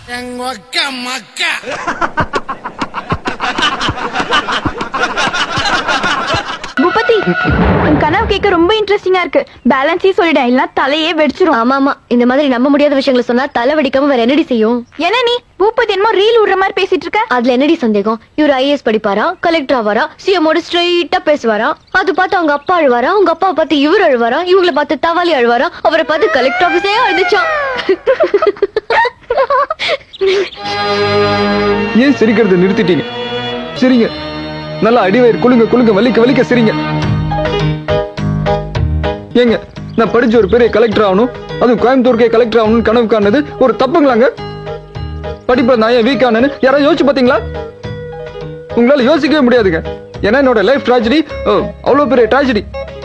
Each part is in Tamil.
எங்க அக்க மக்க பூபதி உன் கனவு கேட்க ரொம்ப இன்ட்ரெஸ்டிங்கா இருக்கு பேலன்ஸே சொல்லிட்டேன் இல்ல தலையே வெடிச்சிரும் ஆமா ஆமா இந்த மாதிரி நம்ப முடியாத விஷயங்களை சொன்னா தலை வெடிக்காம வேற என்னடி செய்யும் என்ன நீ பூபதி என்னமோ ரீல் விடுற மாதிரி பேசிட்டு இருக்க அதுல என்னடி சந்தேகம் இவர் ஐஏஎஸ் படிப்பாரா கலெக்டர் ஆவாரா சிஎமோட ஸ்ட்ரெயிட்டா பேசுவாரா அது பார்த்து அவங்க அப்பா அழுவாரா அவங்க அப்பா பார்த்து இவர் அழுவாரா இவங்கள பார்த்து தவாலி அழுவாரா அவரை பார்த்து கலெக்டர் ஆபீஸே அழுதுச்சான் ஏன் சிரிக்கிறத நிறுத்திட்டீங்க சிரிங்க நல்லா அடிவயிறு குலுங்க குலுங்க வலிக்க வலிக்க சிரிங்க ஏங்க நான் படிச்ச ஒரு பெரிய கலெக்டர் ஆகணும் அதுவும் கோயம்புத்தூருக்கே கலெக்டர் ஆகணும்னு கனவு காணுது ஒரு தப்புங்களாங்க படிப்புல நான் ஏன் வீக் ஆனேன்னு யாராவது யோசிச்சு பாத்தீங்களா உங்களால யோசிக்கவே முடியாதுங்க ஏன்னா என்னோட லைஃப் ட்ராஜடி அவ்வளவு பெரிய ட்ராஜடி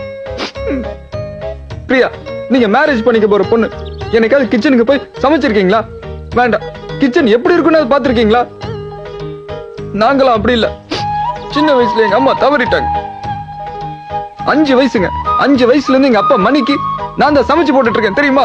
பிரியா நீங்க மேரேஜ் பண்ணிக்க போற பொண்ணு என்னைக்காவது கிச்சனுக்கு போய் சமைச்சிருக்கீங்களா வேண்டாம் கிச்சன் எப்படி இருக்குன்னு அது பார்த்திருக்கீங்களா நாங்களும் அப்படி இல்ல சின்ன வயசுல எங்க அம்மா தவறிட்டாங்க அஞ்சு வயசுங்க அஞ்சு வயசுல இருந்து எங்க அப்பா மணிக்கு நான் தான் சமைச்சு போட்டுட்டு இருக்கேன் தெரியுமா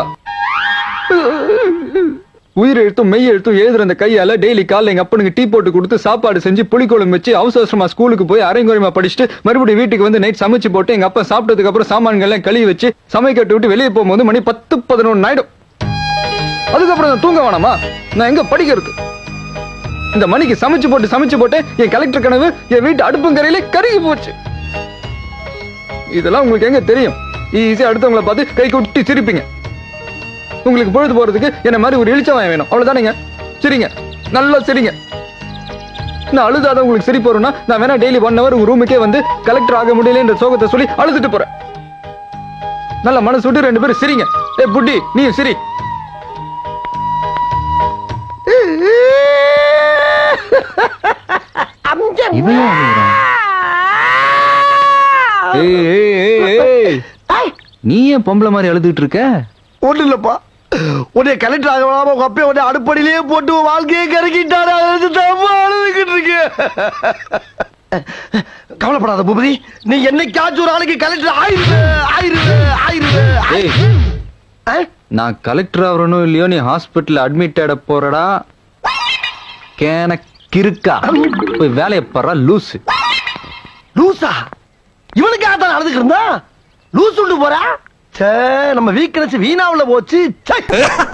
உயிர் எழுத்தும் மெய் எழுத்தும் எழுதுற அந்த கையால டெய்லி காலைல எங்க அப்பனுக்கு டீ போட்டு கொடுத்து சாப்பாடு செஞ்சு புளிக்குழம்பு வச்சு அவசர அவசரமா ஸ்கூலுக்கு போய் அரைங்குறைமா படிச்சுட்டு மறுபடியும் வீட்டுக்கு வந்து நைட் சமைச்சு போட்டு எங்க அப்பா சாப்பிட்டதுக்கு அப்புறம் சாமான்கள் எல்லாம் கழுவி வச்சு சமைக்கட்டு விட்டு வெளியே போகும்போது மணி பத்து பதினொன்னு ஆயிடும் அதுக்கப்புறம் நான் தூங்க வேணாமா நான் எங்க படிக்கிறது இந்த மணிக்கு சமைச்சு போட்டு சமைச்சு போட்டு என் கலெக்டர் கனவு என் வீட்டு அடுப்புங்கரையிலே கருகி போச்சு இதெல்லாம் உங்களுக்கு எங்க தெரியும் ஈஸியா அடுத்தவங்கள பார்த்து கை கொட்டி சிரிப்பீங்க உங்களுக்கு பொழுது போறதுக்கு என்ன மாதிரி ஒரு இழிச்சவன் வேணும் அவ்வளவுதானேங்க சரிங்க நல்லா சரிங்க நான் அழுதாத உங்களுக்கு சிரிப்பு வரும்னா நான் வேணா டெய்லி ஒன் ஹவர் உங்க ரூமுக்கே வந்து கலெக்டர் ஆக முடியலன்ற சோகத்தை சொல்லி அழுதுட்டு போறேன் நல்ல மனசு விட்டு ரெண்டு பேரும் சிரிங்க ஏ புட்டி நீயும் சிரி ஏய், ஏய், ஏய், ஏய். நீ ஏன் பொம்பளை மாதிரி அழுதுட்டு இருக்க ஒண்ணு இல்லப்பா உன்னை கலெக்டர் ஆக வேணாம உங்க அப்பே உன்னை அடுப்படியிலேயே போட்டு உன் வாழ்க்கையை கறக்கிட்டாரு அழுதுட்டாப்பா அழுதுகிட்டு இருக்கு கவலைப்படாத பூபதி நீ என்னைக்காச்சும் ஒரு ஆளுக்கு கலெக்டர் ஆயிரு ஆயிரு ஆயிரு ஏய் நான் கலெக்டர் ஆகணும் இல்லையோ நீ ஹாஸ்பிட்டல் அட்மிட் ஆட போறடா கேன கிறுக்கா போய் வேலையை பாரு லூசு லூசா இவனுக்காக தான் அழுதுக்கு இருந்தா லூஸ் விட்டு போறா சே நம்ம வீக்னஸ் வீணாவுல போச்சு ச்சே.